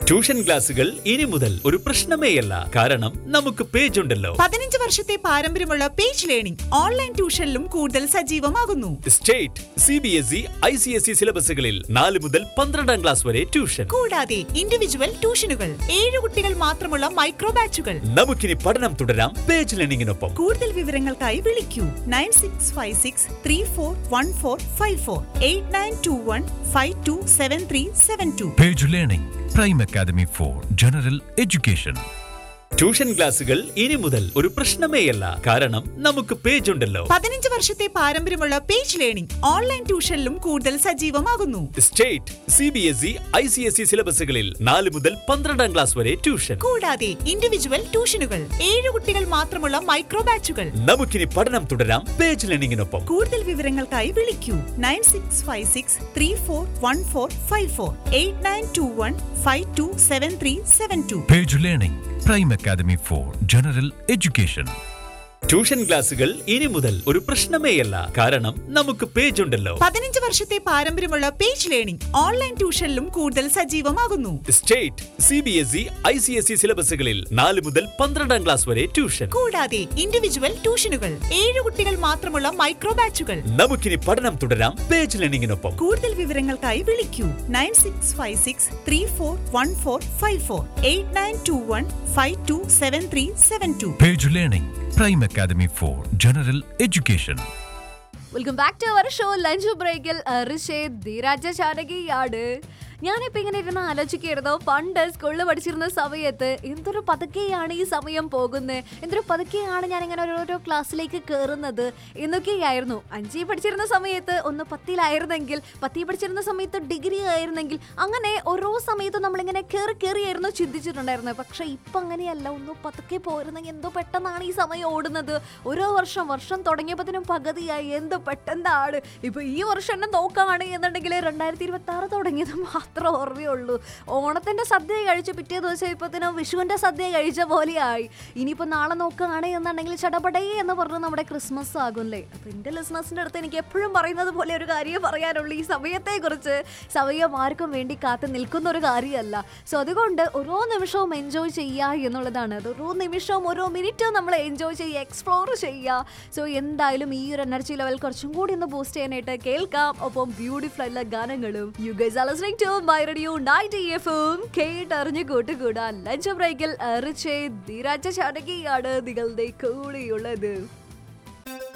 Tuition ക്ലാസുകൾ ഇനി മുതൽ ഒരു പ്രശ്നമേയല്ല കാരണം നമുക്ക് പേജ് ഉണ്ടല്ലോ പതിനഞ്ച് വർഷത്തെ പാരമ്പര്യമുള്ള പേജ് ലേണിംഗ് ഓൺലൈൻ ട്യൂഷനിലും കൂടുതൽ സജീവമാകുന്നു state C B S E I C S E സിലബസുകളിൽ നാല് മുതൽ പന്ത്രണ്ടാം ക്ലാസ് വരെ ട്യൂഷൻ കൂടാതെ ഇൻഡിവിജ്വൽ ട്യൂഷനുകൾ ഏഴ് കുട്ടികൾ മാത്രമുള്ള മൈക്രോ ബാച്ചുകൾ നമുക്കിനി പഠനം തുടരാം പേജ് ലേണിംഗിനൊപ്പം കൂടുതൽ വിവരങ്ങൾക്കായി വിളിക്കൂ nine six five six three four one four five four eight nine two one five two seven three seven two Page Learning, Prime Academy for General Education. Tuition ക്ലാസുകൾ ഇനി മുതൽ ഒരു പ്രശ്നമേയല്ല കാരണം നമുക്ക് പേജ് ഉണ്ടല്ലോ പതിനഞ്ച് വർഷത്തെ പാരമ്പര്യമുള്ള പേജ് ലേണിംഗ് ഓൺലൈൻ ട്യൂഷനിലും കൂടുതൽ സജീവമാകുന്നു state C B S E I C S E സിലബസുകളിൽ നാല് മുതൽ പന്ത്രണ്ടാം ക്ലാസ് വരെ ട്യൂഷൻ കൂടാതെ ഇൻഡിവിജ്വൽ ട്യൂഷനുകൾ ഏഴ് കുട്ടികൾ മാത്രമുള്ള മൈക്രോ ബാച്ചുകൾ നമുക്കിനി പഠനം തുടരാം പേജ് ലേണിംഗിനൊപ്പം കൂടുതൽ വിവരങ്ങൾക്കായി വിളിക്കൂ nine six five six three four one four five four eight nine two one five two seven three seven two Page Learning, Prime Academy for General Education. Tuition ക്ലാസുകൾ ഇനി മുതൽ ഒരു പ്രശ്നമേയല്ല കാരണം നമുക്ക് പേജ് ഉണ്ടല്ലോ പതിനഞ്ച് വർഷത്തെ പാരമ്പര്യമുള്ള പേജ് ലേണിംഗ് ഓൺലൈൻ ട്യൂഷനിലും കൂടുതൽ സജീവമാകുന്നു state C B S E I C S E സിലബസുകളിൽ നാല് മുതൽ പന്ത്രണ്ടാം ക്ലാസ് വരെ ട്യൂഷൻ കൂടാതെ ഇൻഡിവിജ്വൽ ട്യൂഷനുകൾ ഏഴ് കുട്ടികൾ മാത്രമുള്ള മൈക്രോ ബാച്ചുകൾ നമുക്കിനി പഠനം തുടരാം പേജ് ലേണിംഗിനൊപ്പം കൂടുതൽ വിവരങ്ങൾക്കായി വിളിക്കൂ nine six five six three four one four five four eight nine two one five two seven three seven two Page Learning, Prime Academy for General Education. Welcome back to our show lunch ബ്രേക്കിൽ ഋഷേദ് ധീരാജ ചാനകിയാണ് ഞാനിപ്പോൾ ഇങ്ങനെ ഇരുന്ന് ആലോചിക്കായിരുന്നു പണ്ട് സ്കൂളിൽ പഠിച്ചിരുന്ന സമയത്ത് എന്തൊരു പതുക്കെയാണ് ഈ സമയം പോകുന്നത് എന്തൊരു പതുക്കെയാണ് ഞാൻ ഇങ്ങനെ ഓരോരോ ക്ലാസ്സിലേക്ക് കയറുന്നത് എന്നൊക്കെയായിരുന്നു അഞ്ചിൽ പഠിച്ചിരുന്ന സമയത്ത് ഒന്ന് പത്തിലായിരുന്നെങ്കിൽ പത്തിൽ പഠിച്ചിരുന്ന സമയത്ത് ഡിഗ്രി ആയിരുന്നെങ്കിൽ അങ്ങനെ ഓരോ സമയത്തും നമ്മളിങ്ങനെ കയറി കയറിയായിരുന്നു ചിന്തിച്ചിട്ടുണ്ടായിരുന്നത് പക്ഷേ ഇപ്പം അങ്ങനെയല്ല ഒന്ന് പതുക്കെ പോയിരുന്നെങ്കിൽ എന്തോ പെട്ടെന്നാണ് ഈ സമയം ഓടുന്നത് ഓരോ വർഷം വർഷം തുടങ്ങിയപ്പോഴത്തേനും പകുതിയായി എന്ത് പെട്ടെന്നാണ് ഇപ്പൊ ഈ വർഷം തന്നെ നോക്കുകയാണ് എന്നുണ്ടെങ്കിൽ രണ്ടായിരത്തി ഇരുപത്തി ആറ് തുടങ്ങിയത് മാത്രം ഓർമ്മയുള്ളൂ ഓണത്തിന്റെ സദ്യ കഴിച്ച് പിറ്റേ ദിവസം ഇപ്പത്തിനും വിഷുവിന്റെ സദ്യ കഴിച്ച പോലെയായി ഇനിയിപ്പോ നാളെ നോക്കുകയാണ് എന്നുണ്ടെങ്കിൽ ചടപടേ എന്ന് പറഞ്ഞ് നമ്മുടെ ക്രിസ്മസ് ആകുമല്ലേ അപ്പൊ എന്റെ ലിസ്ണസിന്റെ അടുത്ത് എനിക്ക് എപ്പോഴും പറയുന്നത് പോലെ ഒരു കാര്യം പറയാനുള്ളൂ ഈ സമയത്തെ കുറിച്ച് സമയം ആർക്കും വേണ്ടി കാത്തു നിൽക്കുന്ന ഒരു കാര്യമല്ല സോ അതുകൊണ്ട് ഓരോ നിമിഷവും എൻജോയ് ചെയ്യുക എന്നുള്ളതാണ് അത് ഓരോ നിമിഷവും ഓരോ മിനിറ്റും നമ്മൾ എൻജോയ് ചെയ്യുക എക്സ്പ്ലോർ ചെയ്യുക സോ എന്തായാലും ഈ ഒരു എനർജി ലെവൽ കുറച്ചും കൂടി ഒന്ന് ബൂസ്റ്റ് ചെയ്യാനായിട്ട് കേൾക്കാം ഒപ്പം ബ്യൂട്ടിഫുൾ ആയിട്ടുള്ള ഗാനങ്ങളും you guys are listening to my radio 90 എഫും കേട്ടറിഞ്ഞ് കൂട്ടുകൂടാൻ ലഞ്ച് ബ്രേക്കിൽ റിച്ചേ ധീരാജ ചാനകിയാണ് നിങ്ങളുടെ കൂടെയുള്ളത്